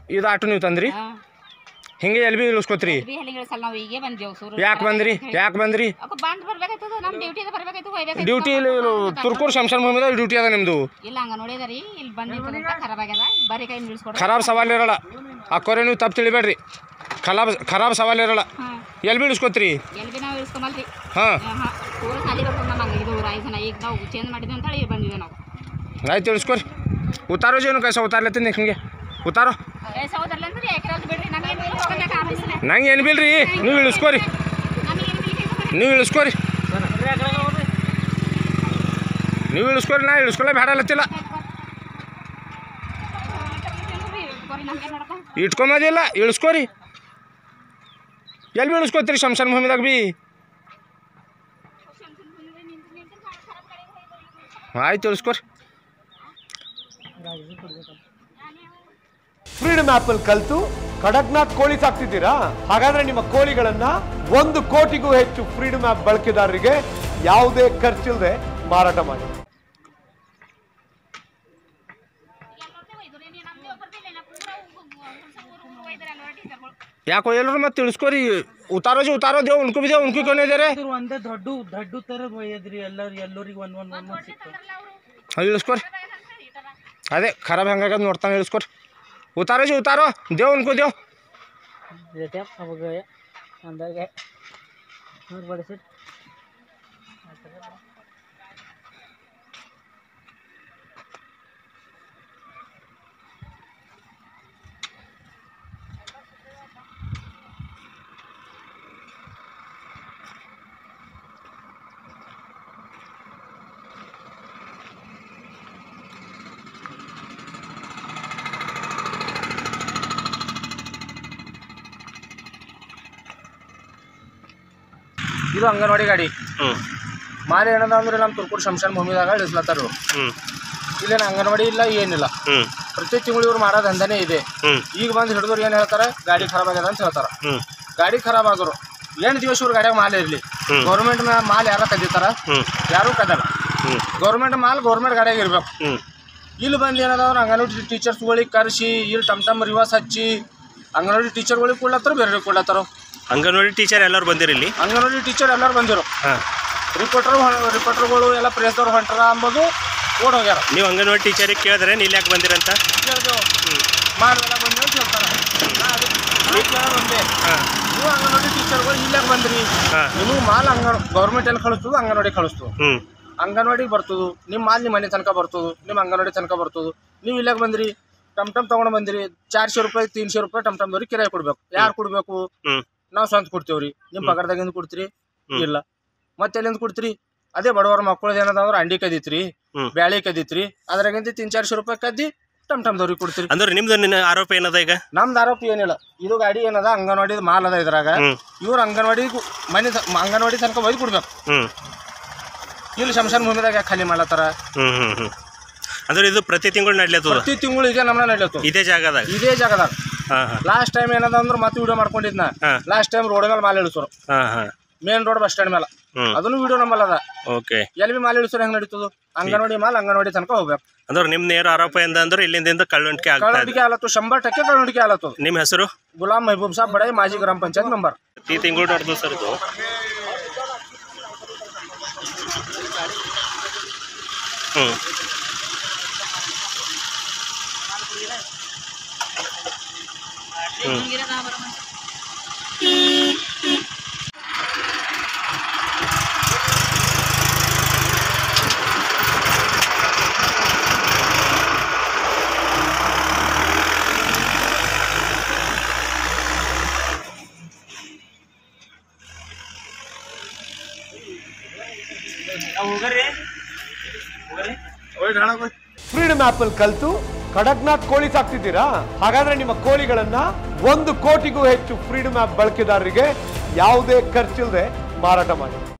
ಇದು ಆಟೋ ನೀವು ತಂದ್ರಿ ಹಿಂಗೆ ಎಲ್ಲಿ ಬಿ ಇಳಿಸ್ಕೊತ್ರಿ ಬಿ ಹಳ್ಳಿ ಸಲ ನಾವು ಈಗೇ ಬಂದೇವು ಸೂರು ಯಾಕೆ ಬಂದ್ರಿ ಯಾಕೆ ಬಂದ್ರಿ ಅಕ್ಕ ಬಂದ್ ಬರ್ಬೇಕಾಯ್ತದ ನಮ್ಮ ಡ್ಯೂಟಿ ಬರ್ಬೇಕಾಯ್ತು ಹೋಗ್ಬೇಕಾಯ್ತು ಡ್ಯೂಟಿ ಇಲ್ಲಿ ತುರ್ಕೂರು ಶಂಶಾನ್ ಭೂಮಿದಾಗ ಡ್ಯೂಟಿ ಅದ ನಿಮ್ಮದು ಇಲ್ಲ ಹಂಗ ನೋಡಿದರಿ ಇಲ್ಲಿ ಬಂದಿರ್ತದಂತ ಖರಾಬ್ ಆಗ್ಯದ ಬರೀ ಕೈ ನಿಲ್ಸ್ಕೊಡ್ರಿ ಖರಾಬ್ ಸವಾಲ್ ಇರಲ್ಲ ಅಕ್ಕೋರೆ ನೀವು ತಪ್ಪು ತಿಳಿಬೇಡ್ರಿ ಖರಾಬ್ ಖರಾಬ್ ಸವಾಲ್ ಇರಲ್ಲ ಹಾಂ ಎಲ್ಲಿ ಬಿ ಇಳಿಸ್ಕೊತ್ರಿ ಎಲ್ಲಿ ಬಿ ನಾವು ಇಳಿಸ್ಕೊಂಬಲ್ರಿ ಹಾಂ ಹಾಂ ಊರು ಖಾಲಿ ಬರ್ತದೆ ನಮಗೆ ಇದು ಊರ ಐದು ಜನ ಈಗ ನಾವು ಚೇಂಜ್ ಮಾಡಿದ್ವಿ ಅಂತ ಹೇಳಿ ಬಂದಿದ್ದೆ ನಾವು ಆಯ್ತು ಇಳಿಸ್ಕೊರಿ ಉತ್ತಾರೋ ಜೀವನ ಕೈಸ ಉತ್ತಾರ್ಲತ್ತೀನಿ ಹಿಂಗೆ ಉತ್ತಾರೋ ಏ ಸಹೋದರ್ಲ ಅಂದ್ರೆ ಯಾಕೆ ಬಿಡ್ರಿ ನಮಗೇನು ಇಲ್ಲಿ ಹೋಗಕ್ಕೆ ಆಫೀಸ್ನ ನಂಗೆ ಏನು ಬಿಲ್ರಿ ನೀವು ಇಳಿಸ್ಕೊರಿ ನಮಗೇನು ಬಿಲ್ ನೀವು ಇಳಿಸ್ಕೊರಿ ನೀವು ಇಳಿಸ್ಕೊರಿ ನಾ ಇಳಿಸ್ಕೊಳ್ಳೇ ಬೇಡಲತ್ತಿಲ್ಲ ನಮ್ಗೆ ನೋಡಪ್ಪ ಇಟ್ಕೊಂಬೋದಿಲ್ಲ ಇಳಿಸ್ಕೊರಿ ಎಲ್ಲಿ ಬಿ ಇಳಿಸ್ಕೊತೀರಿ ಶಂಶಾನ್ ಭೂಮಿದಾಗ ಬಿ ಆಯ್ತು ಇಳಿಸ್ಕೊರಿ ಫ್ರೀಡಮ್ ಆಪ್ ಅಲ್ಲಿ ಕಲ್ತು ಕಡಕ್ನಾಥ್ ಕೋಳಿ ಸಾಕ್ತಿದ್ದೀರಾ ಹಾಗಾದ್ರೆ ನಿಮ್ಮ ಕೋಳಿಗಳನ್ನ ಒಂದು ಕೋಟಿಗೂ ಹೆಚ್ಚು ಫ್ರೀಡಮ್ ಆಪ್ ಬಳಕೆದಾರರಿಗೆ ಯಾವುದೇ ಖರ್ಚಿಲ್ಲದೆ ಮಾರಾಟ ಮಾಡಿ ಯಾಕೋ ಎಲ್ಲರೂ ಮತ್ತೆ ಇಳಿಸ್ಕೊರಿ ಉತಾರೋ ಜಿ ಉತಾರೋ ದೇವ್ ಉನ್ಕು ಬಿ ದೇವ್ ಉನ್ಕು ಕೊನೆ ಇದಾರೆ ಇದ್ರ ಒಂದೇ ದೊಡ್ಡ ದೊಡ್ಡ ತರದ್ ಒಯ್ಯದ್ರಿ ಎಲ್ಲಾರು ಎಲ್ಲರಿಗೆ ಒಂದ್ ಒಂದ್ ಒಂದೊಂದ್ ಸಿಕ್ತು ಅದು ಇಳಿಸ್ಕೊರಿ ಅದೇ ಖರಾಬ್ ಹೆಂಗಾಗದು ನೋಡ್ತಾನೆ ಇಳಿಸ್ಕೊರಿ ಉತಾರೋ ಜಿ ಉತಾರೋ ದೇವ್ ಉನ್ಕು ದೇವ್ ಜೊತೆ ಅವಾಗ ಅಂದಾಗ ನೋಡಿ ಬಡಿಸಿ ಇದು ಅಂಗನವಾಡಿ ಗಾಡಿ ಮಾಲೆ ಏನದ ಅಂದ್ರೆ ನಮ್ಮ ತುರ್ಕೂರು ಶಂಶಾನ್ ಭೂಮಿದಾಗ ಇಳಿಸ್ಲತ್ತಾರು ಇಲ್ಲೇನು ಅಂಗನವಾಡಿ ಇಲ್ಲ ಏನಿಲ್ಲ ಪ್ರತಿ ತಿಂಗಳು ಇವ್ರು ಮಾಡೋ ದಂಧೆನೇ ಇದೆ ಈಗ ಬಂದು ಹಿಡಿದ್ರು ಏನು ಹೇಳ್ತಾರೆ ಗಾಡಿ ಖರಾಬ್ ಆಗ್ಯದ ಅಂತ ಹೇಳ್ತಾರ ಗಾಡಿ ಖರಾಬ್ ಆದ್ರು ಏನು ದಿವಸ ಇವ್ರ ಗಾಡಿಯಾಗ ಮಾಲ್ ಇರಲಿ ಗೌರ್ಮೆಂಟ್ ಮಾಲ್ ಯಾರ ಕದೀತಾರ ಯಾರೂ ಕದಲ್ಲ ಗೌರ್ಮೆಂಟ್ ಮಾಲ್ ಗೌರ್ಮೆಂಟ್ ಗಾಡಿಯಾಗ ಇರ್ಬೇಕು ಇಲ್ಲಿ ಬಂದು ಏನದ ಅವ್ರು ಅಂಗನವಾಡಿ ಟೀಚರ್ಸ್ಗಳಿಗೆ ಕರೆಸಿ ಇಲ್ಲಿ ಟಮ್ ಟಮ್ ರಿವಾಸ್ ಹಚ್ಚಿ ಅಂಗನವಾಡಿ ಟೀಚರ್ಗಳಿಗೆ ಕೊಡ್ಲತ್ತಾರ ಬೇರೆ ಕೊಡ್ಲತ್ತಾರ ಅಂಗನವಾಡಿ ಟೀಚರ್ ಎಲ್ಲರೂ ಬಂದಿರಿ ಇಲ್ಲಿ ಅಂಗನವಾಡಿ ಟೀಚರ್ ಎಲ್ಲರೂ ಬಂದಿರು ಹಾಂ ರಿಪೋರ್ಟರ್ ರಿಪೋರ್ಟರ್ಗಳು ಎಲ್ಲ ಪ್ರೆಸ್ದವ್ರು ಹೊಂಟಾರ ಅಂಬೋದು ಓಡ್ ಹೋಗ್ಯಾರ ನೀವು ಅಂಗನವಾಡಿ ಟೀಚರಿಗೆ ಕೇಳಿದ್ರೆ ಇಲ್ಲಿ ಯಾಕೆ ಬಂದಿರಂತ ಕೇಳ್ದೆವು ಮಾಡ್ದೆಲ್ಲ ಬಂದೇವು ಅಂತ ಹೇಳ್ತಾರ ನಾ ಅದಕ್ಕೆ ನಾ ಕೇಳೋದು ಒಂದೇ ಹಾಂ ನೀವು ಅಂಗನವಾಡಿ ಟೀಚರ್ಗಳು ಇಲ್ಲಾಗ ಬಂದ್ರಿ ಹಾ. ನಿಮಗೆ ಮಾಲ್ ಅಂಗ ಗೌರ್ಮೆಂಟ್ ಎಲ್ಲಿ ಕಳಿಸ್ತದ ಅಂಗನವಾಡಿ ಕಳಿಸ್ತದ ಹ್ಞೂ ಅಂಗನವಾಡಿಗೆ ಬರ್ತದು ನಿಮ್ಮ ಮಾಲ್ ನಿಮ್ಮ ಮನೆ ತನಕ ಬರ್ತದು ನಿಮ್ಮ ಅಂಗನವಾಡಿ ತನಕ ಬರ್ತದು ನೀವು ಇಲ್ಲಾಗ ಬಂದ್ರಿ ಟಮ್ ಟಮ್ ತೊಗೊಂಡು ಬಂದಿರಿ ಚಾರ್ಶೆ ರೂಪಾಯಿ ತೀನ್ಶೆ ರೂಪಾಯಿ ಟಮ್ ಟಮ್ದವ್ರಿಗೆ ಕಿರಾಯ ಕೊಡ್ಬೇಕು ಯಾರು ಕೊಡ್ಬೇಕು ಹ್ಞೂ ನಾವು ಸ್ವಂತ ಕೊಡ್ತೇವ್ರಿ ನಿಮ್ಮ ಪಗಾರದಾಗಿಂದ ಕೊಡ್ತೀರಿ ಇಲ್ಲ ಮತ್ತೆ ಎಲ್ಲಿಂದ ಕೊಡ್ತೀರಿ ಅದೇ ಬಡವರ ಮಕ್ಕಳದ ಏನದ ಅಂಡಿ ಕದೀತ್ರಿ ಹ್ಮ್. ಬ್ಯಾಳಿ ಕದೀತ್ರಿ ಅದ್ರಾಗಿಂದ ತಿನ್ ಚಾರ್ಶೆ ರೂಪಾಯಿ ಕದ್ದಿ ಟಮ್ ಟಮ್ದವ್ರಿಗೆ ಕೊಡ್ತೀರಿ ಅಂದ್ರೆ ನಿಮ್ದು ನಿನ್ನ ಆರೋಪ ಏನದ ಈಗ ನಮ್ದು ಆರೋಪ ಏನಿಲ್ಲ ಇದು ಗಾಡಿ ಏನದ ಅಂಗನವಾಡಿ ಮಾಲ್ ಅದ ಇದ್ರಾಗ ಹ್ಮ್. ಇವ್ರು ಅಂಗನವಾಡಿ ಮನೆ ತ- ಅಂಗನವಾಡಿ ತನಕ ಒಯ್ದು ಕೊಡ್ಬೇಕು ಹ್ಞೂ ಇಲ್ಲಿ ಶಂಶಾನ್ ಭೂಮಿದಾಗ ಯಾಕೆ ಖಾಲಿ ಮಾಡ್ಲತ್ತಾರ ಹ್ಞೂ ಹ್ಞೂ ಹ್ಞೂ ಅಂದ್ರೆ ಇದು ಪ್ರತಿ ತಿಂಗಳು ನಡ್ಲತ್ತದ ಪ್ರತಿ ತಿಂಗಳು ಇದೇ ನಮ್ಮನ್ನ ನಡೀತು ಇದೇ ಜಾಗದಾಗ ಇದೇ ಜಾಗದಾಗ ಹಾಂ ಹಾಂ ಲಾಸ್ಟ್ ಟೈಮ್ ಏನದ ಅಂದ್ರೆ ಮತ್ತೆ ವಿಡಿಯೋ ಮಾಡ್ಕೊಂಡಿದ್ನ ಹಾ. ಲಾಸ್ಟ್ ಟೈಮ್ ರೋಡ್ ಮೇಲೆ ಮಾಲ್ ಇಳಿಸೋರು ಹಾಂ ಹಾಂ ಮೇನ್ ರೋಡ್ ಬಸ್ ಸ್ಟ್ಯಾಂಡ್ ಮೇಲೆ ಹ್ಞೂ ಅದನ್ನು ವಿಡಿಯೋ ನಮ್ಮಲ್ಲ ಅದ ಓಕೆ ಎಲ್ಲಿ ಬಿ ಮಾಲ್ ಇಳಿಸೋರು ಹೆಂಗ್ ನಡೀತದ ಅಂಗನವಾಡಿ ಮಾಲ್ ಅಂಗನವಾಡಿ ತನಕ ಹೋಗ್ಬೇಕು ಅಂದ್ರೆ ನಿಮ್ಮ ನೇರ ಆರೋಪ ಎಂದ ಅಂದ್ರೆ ಇಲ್ಲಿಂದ ಕಳ್ಳುಂಟಿಕೆ ಆಗ್ತಾ ಇದೆ ಕಳ್ಳೊಂಡಿಗೆ ಆಲತ್ತು ಶಂಬರ್ ಟಕ್ಕೆ ಕಳ್ಳೊಂಡಿಗೆ ಆಲತ್ತು ನಿಮ್ಮ ಹೆಸರು ಗುಲಾಮ್ ಮೆಹಬೂಬ್ ಸಾಬ್ ಬಡಾಯಿ ಮಾಜಿ ಗ್ರಾಮ ಪಂಚಾಯತ್ ನಂಬರ್ ಈ ತಿಂಗಳು ನಡೆದು ಸರ್ ಇದು ಹ್ಞೂ ಫ್ರೀಡಮ್ ಆಪ್ ಅಲ್ಲಿ ಕಲ್ತು ಕಡಕ್ನಾಥ್ ಕೋಳಿ ಸಾಕ್ತಿದ್ದೀರಾ ಹಾಗಾದ್ರೆ ನಿಮ್ಮ ಕೋಳಿಗಳನ್ನ ಒಂದು ಕೋಟಿಗೂ ಹೆಚ್ಚು ಫ್ರೀಡಮ್ ಆಪ್ ಬಳಕೆದಾರರಿಗೆ ಯಾವುದೇ ಖರ್ಚಿಲ್ಲದೆ ಮಾರಾಟ ಮಾಡಿ